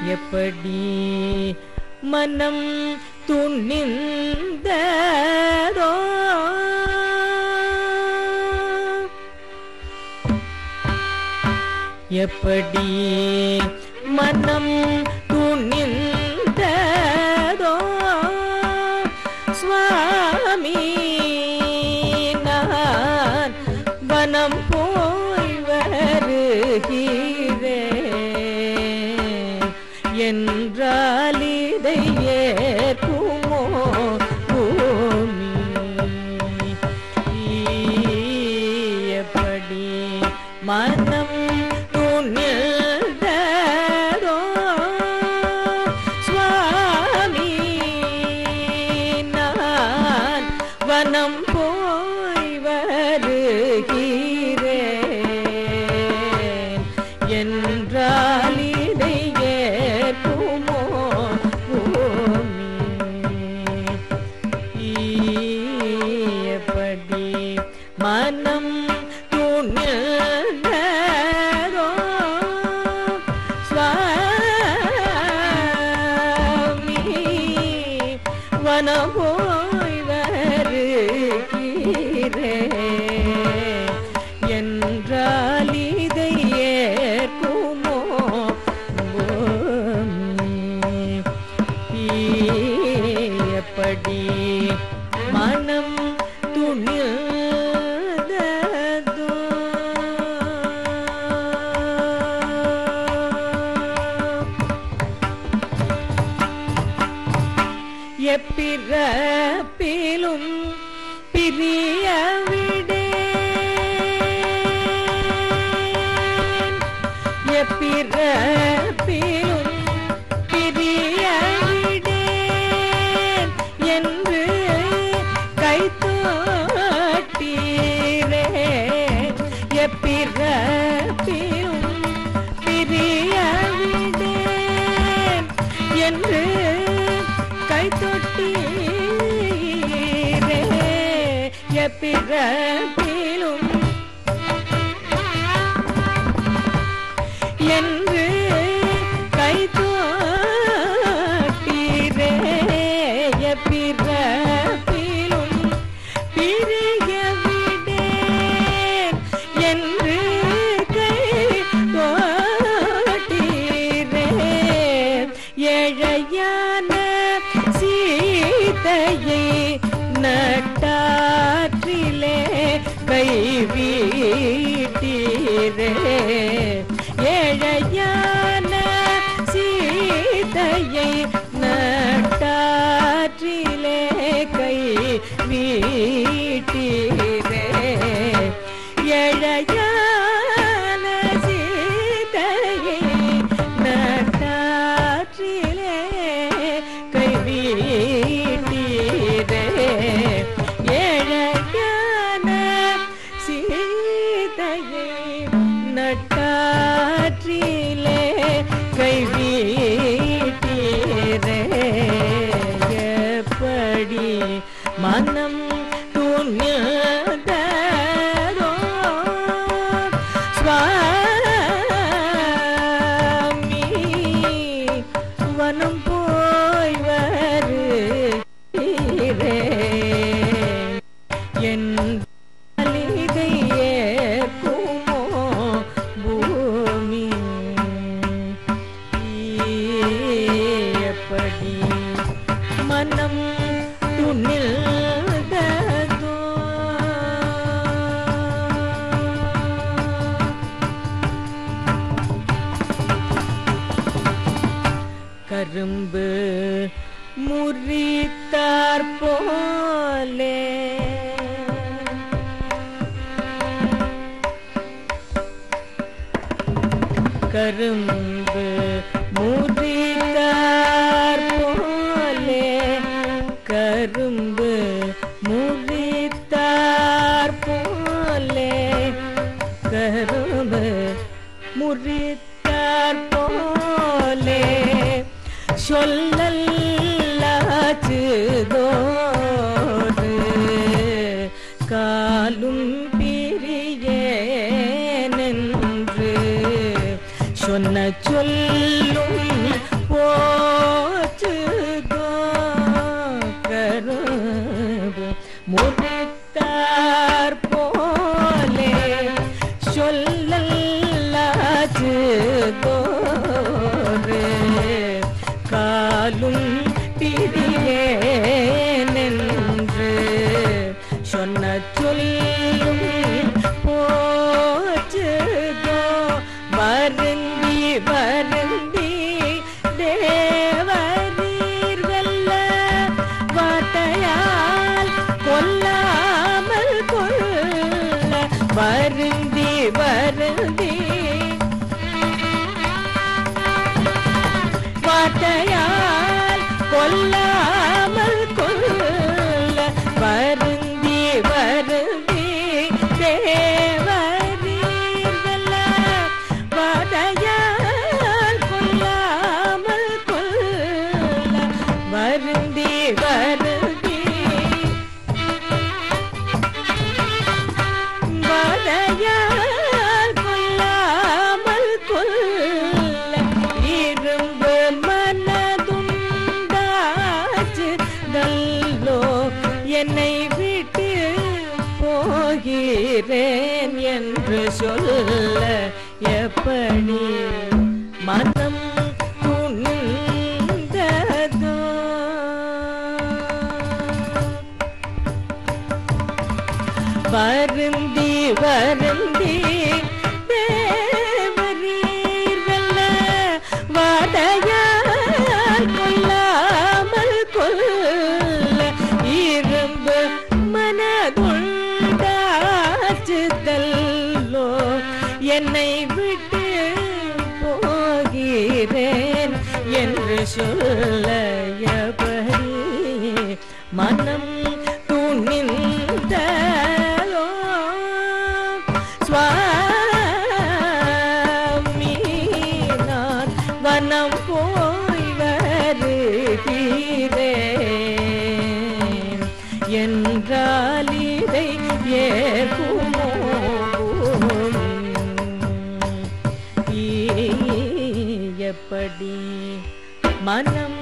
எப்படி மனம் துணிந்ததோ எப்படி மனம் துணிந்ததோ சுவாமி நான் வனம் போய் வருகிறேன் என்றால் இதை ஏற்குமோ பூமி எப்படி மனம் துணிந்ததோ சுவாமி நான் வனம் போய் வருகிறேன் என்றால் இதை ஏற்குமோ பூமி எப்படி மனம் துணிந்ததோ சுவாமி வனம் போய் வருகிறேன் என்றால் இதை ஏற்குமோ பூமி எப்படி மனம் துணிததோ எப்பிறப்பிலும் பிரிய விடேன் எப்பிறப்பிலும் பிரிய விடேன் என்று கைத்தோட்டீரே எப்பிறப்பிலும் பிரிய விடேன் என்று கைத்தொட்டீரே எப்பிறப்பிலும் என்று கைத்தோட்டீரே எப்பிறப்பிலும் பிரிய விடேன் என்று கைத்தோட்டீரே ஏழையான சீதையை நட்டாற்றிலே கைவீட்டீரே ஏழையான சீதையை நட்டாற்றிலே கை வீட்டீரே ஏழையான சீதையை நட்டாற்றிலே கை வீட்டீரே ஏழையான சீதையை நட்டாற்றிலே கை வீட்டீரே எப்படி மனம் துணியதோ சுவாமி வனம் போய் வருகிறேன் என் இதை ஏற்குமோ பூமி எப்படி மனம் துணில்ததோ கரும்பு முறித்தார் போலே கரும்பு முறித்தார் போலே கரும்பு முறித்தார் போலே கரும்பு முறித்தார் போலே சொல்லல்லாச்சுதோடு காலும் பிரியேனென்று சொன்ன சொல்லும் சொல்லும் போச்சுதோ வருந்தி வருந்தி தேவரீர் வெல்ல வாட்டையால் கொல்லாமல் கொள்ள வருந்தி வருந்தி வாட்டையால் கொல்லாமல் கொள்ள வருந்தி வருந்தி தேவரீர் வெல்ல வாட்டையால் கொல்லாமல் கொள்ள வருந்தி வருந்தி வதையால் கொல்லாமல் கொல்ல இரும்பு மனதுண்டாச்சு நல்லோ என்னை விட்டு போகிறேன் என்று சொல்ல எப்படி மனம் துணிந்ததோ வருந்தி வருந்தி தேவரீர் வெல்ல வாடையால் கொல்லாமல் கொல்ல இரும்பு மனதுண்டாச்சுதல்லோ என்னை விட்டு போகிறேன் என்று சொல்ல எப்படி மனம் துணிந்தோ சுவாமி நான் வனம் போய் வருகிறேன் என்றால் இதை ஏற்குமோ எப்படி மனம்